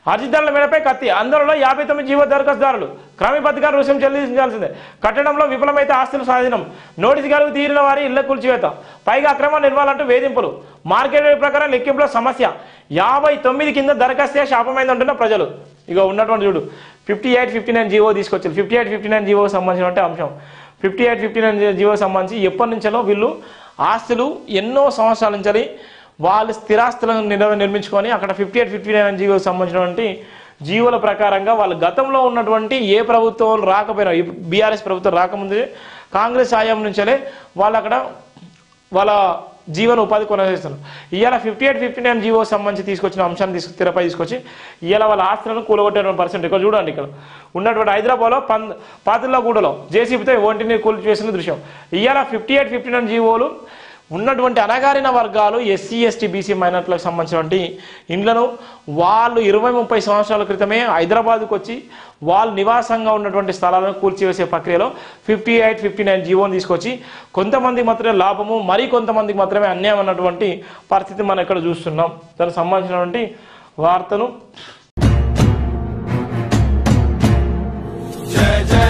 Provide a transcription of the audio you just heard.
అర్జిదారుల మేడపై కత్తి ఆందోళనలో యాభై తొమ్మిది జీవో దరఖాస్తుదారులు క్రమబద్ధంగా రుసుం చెల్లించాల్సిందే కట్టడంలో విఫలమైతే ఆస్తులు స్వాధీనం నోటీసు గడువు తీరిన వారి ఇళ్ల కూల్చివేత పైగా అక్రమ నిర్మాలంటూ వేధింపులు మార్కెట్ రేట్ ప్రకారం లెక్కింపులో సమస్య యాభై తొమ్మిది కింద దరఖాస్తే శాపమైందంటున్న ప్రజలు ఇక ఉన్నటువంటి చూడు fifty eight fifty nine GO తీసుకొచ్చారు fifty eight fifty nine GO సంబంధించిన అంశం fifty eight fifty nine GO సంబంధించి ఎప్పటి నుంచో వీళ్ళు ఆస్తులు ఎన్నో సంవత్సరాల నుంచి వాళ్ళు స్థిరాస్తులను నిర్- నిర్మించుకొని అక్కడ ఫిఫ్టీ ఎయిట్ ఫిఫ్టీ నైన్ జీవోకి సంబంధించినటువంటి జీవోల ప్రకారంగా వాళ్ళు గతంలో ఉన్నటువంటి ఏ ప్రభుత్వం రాకపోయినా బీఆర్ఎస్ ప్రభుత్వం రాకముందే కాంగ్రెస్ హయాం నుంచే వాళ్ళు అక్కడ వాళ్ళ జీవన ఉపాధి కొనసాగిస్తున్నారు ఇవాళ fifty eight fifty nine GO సంబంధించి తీసుకొచ్చిన అంశాన్ని తీసుకు తెరపై తీసుకొచ్చి ఇవాళ వాళ్ళ ఆస్తులను కూలగొట్టే పర్సెంట్ ఇక్కడ చూడండి ఇక్కడ ఉన్నటువంటి హైదరాబాద్లో పం పాతిల్లగూడలో జేసీబీతో ఒంటిని కూల్చివేసిన దృశ్యం ఇవాళ ఫిఫ్టీ ఎయిట్ ఫిఫ్టీ నైన్ జీవోలు ఉన్నటువంటి అణగారిన వర్గాలు ఎస్సీ ఎస్టీ బీసీ మైనార్టీలకు సంబంధించినటువంటి ఇండ్లను వాళ్ళు ఇరవై ముప్పై సంవత్సరాల క్రితమే హైదరాబాద్కు వచ్చి వాళ్ళు నివాసంగా ఉన్నటువంటి స్థలాలను కూల్చివేసే ప్రక్రియలో ఫిఫ్టీ ఎయిట్ ఫిఫ్టీ నైన్ జీవోని తీసుకొచ్చి కొంతమందికి మాత్రమే లాభము మరి కొంతమందికి మాత్రమే అన్యాయం అన్నటువంటి పరిస్థితి మనం ఇక్కడ చూస్తున్నాం దానికి సంబంధించినటువంటి వార్తను జయ జయ